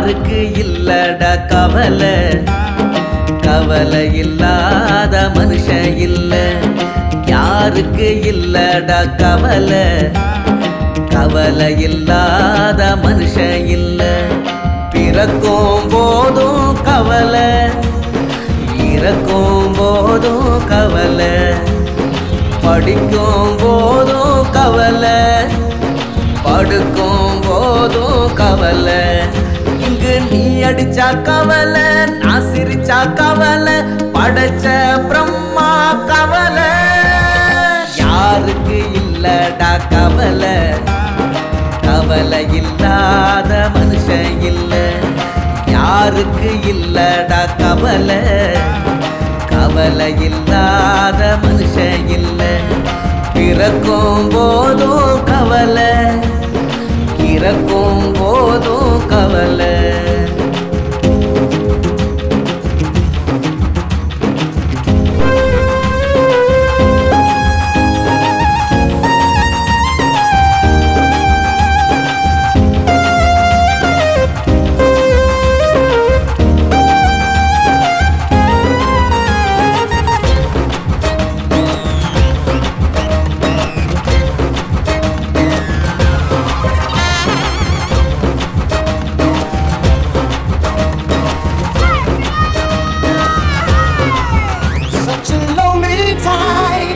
யாருக்கு இல்லடா கவலை கவலை இல்லாத மனுஷன் இல்ல யாருக்கு இல்லடா கவலை கவலை இல்லாத மனுஷன் இல்ல பிறக்கும் போதும் கவலை இறக்கும் போதும் கவலை படிக்கும் போதும் கவலை படுக்கும் போதும் கவலை இங்கு நீ அடிச்சா கவலை நான் சிரிச்சா கவலை படைச்ச பிரம்மா கவலை யாருக்கு இல்லடா கவலை கவலை இல்லாத மனுஷன் இல்ல யாருக்கு இல்லடா கவலை கவலை இல்லாத மனுஷன் இல்ல பிறக்கும் போதும் கவலை இறக்கும் போதும் கவலை Such a lonely time.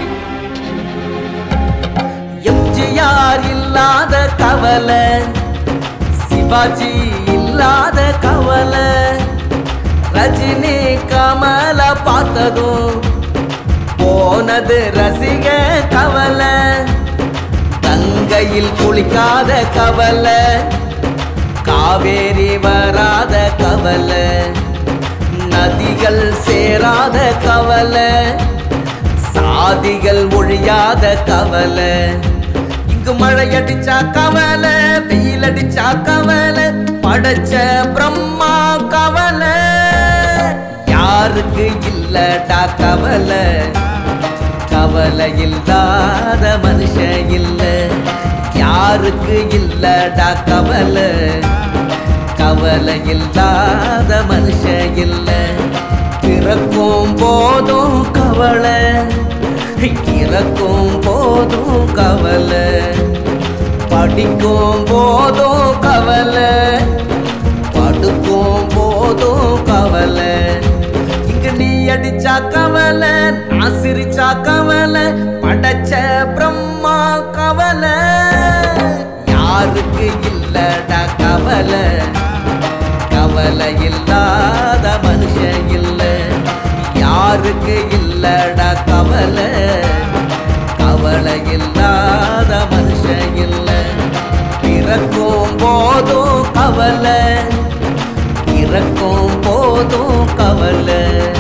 MGR இல்லாத கவலை சிவாஜி இல்லாத கவலை ரஜினி கமல பார்த்ததும் போனது ரசிக கவலை தங்கையில் குளிக்காத கவலை காவேரி வராத கவலை நதிகள் சேராத கவலை சாதிகள் ஒழியாத கவலை இங்கு மழை அடிச்சா கவலை வெயில் அடிச்சா கவலை படைச்ச பிரம்மா கவலை யாருக்கு இல்லடா கவலை கவலை இல்லாத மனுஷன் இல்ல யாருக்கு இல்லடா கவலை கவலை இல்லாத மனுஷன் இல்ல பிறக்கும் போதும் கவலை இறக்கும் போதும் கவலை படிக்கும் போதும் கவலை படுக்கும் போதும் கவலை இங்க நீ அடிச்சா கவலை நான் சிரிச்சா கவலை படைச்ச பிரம்மா கவலை யாருக்கு இல்லடா கவலை கவலை இல்லாத மனுஷன் இல்ல யாருக்கு இல்லடா கவலை கவலை இல்லாத மனுஷன் இல்ல பிறக்கும் போதும் கவலை இறக்கும் போதும் கவலை